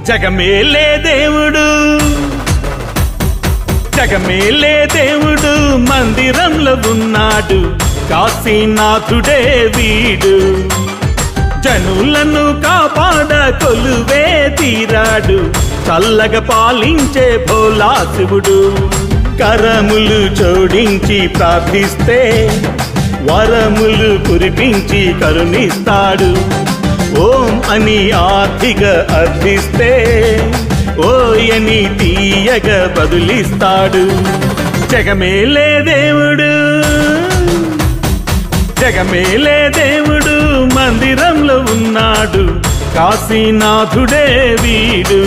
జగమేలే దేవుడు జగమేలే దేవుడు మందిరంలో ఉన్నాడు కాశీనాథుడే వీడు జనులను కాపాడ కొలువే తీరాడు చల్లగా పాలించే భోలా శివుడు కరములు జోడించి ప్రార్థిస్తే వరములు కురిపించి కరుణిస్తాడు ఓం అని ఆర్థిక అర్థిస్తే ఓయని తీయగ బదులిస్తాడు జగమేలే దేవుడు జగమేలే దేవుడు మందిరంలో ఉన్నాడు కాశీనాథుడే వీడు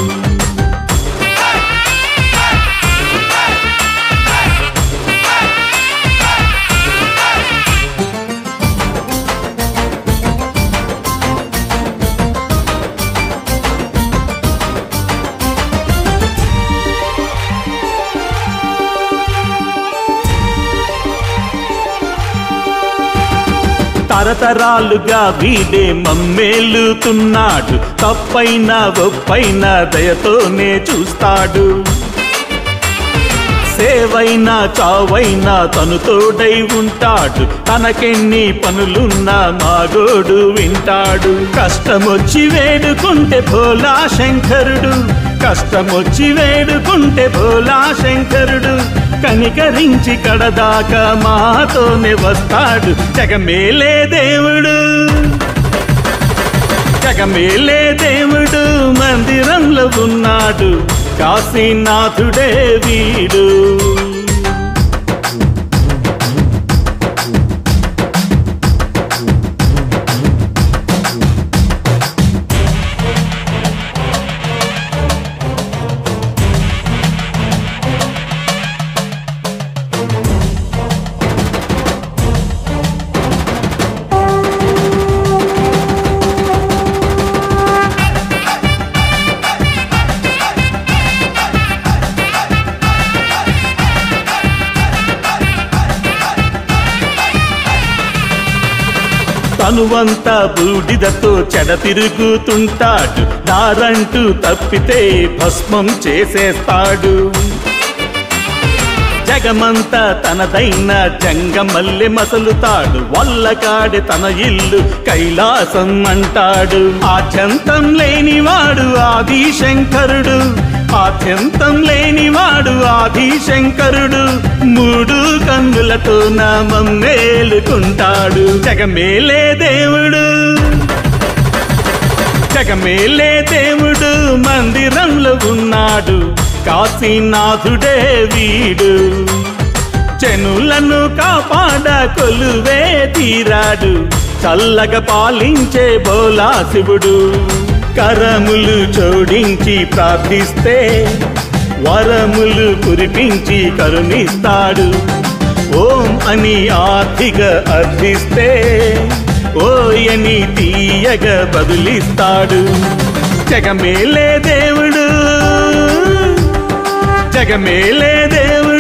తరతరాలుగా వీడే మమ్మేలుతున్నాడు తప్పైన ఒప్పైన దయతోనే చూస్తాడు సేవైనా చావైనా తను తోడై ఉంటాడు తనకెన్ని పనులున్నా మాగోడు వింటాడు కష్టమొచ్చి వేడుకుంటే భోలా శంకరుడు కష్టమొచ్చి వేడుకుంటే భోలా శంకరుడు కనికరించి కడదాకా మాతోనే వస్తాడు జగమేలే దేవుడు జగమేలే దేవుడు మందిరంలో ఉన్నాడు కాశీనాథుడే వీడు తనువంతా బూడిదతో చెడ తిరుగుతుంటాడు దారంటూ తప్పితే భస్మం చేసేస్తాడు జగమంతా తనదైన జంగమల్లె మసలుతాడు వల్లకాడి తన ఇల్లు కైలాసం అంటాడు ఆద్యంతం లేనివాడు ఆది శంకరుడు ఆద్యంతం లేనివాడు ఆది శంకరుడు మూడు కన్నులతో నామం మేలుకుంటాడు జగమేలే దేవుడు జగమేలే దేవుడు మందిరంలో ఉన్నాడు కాశీనాథుడే వీడు జనులను కాపాడ కొలువే తీరాడు చల్లగా పాలించే బోలా శివుడు కరములు జోడించి ప్రార్థిస్తే వరములు కురిపించి కరుణిస్తాడు ఓం అని ఆర్థిక అర్థిస్తే ఓయని తీయగ బదులిస్తాడు జగమేలే దేవుడు జగమేలే దేవుడు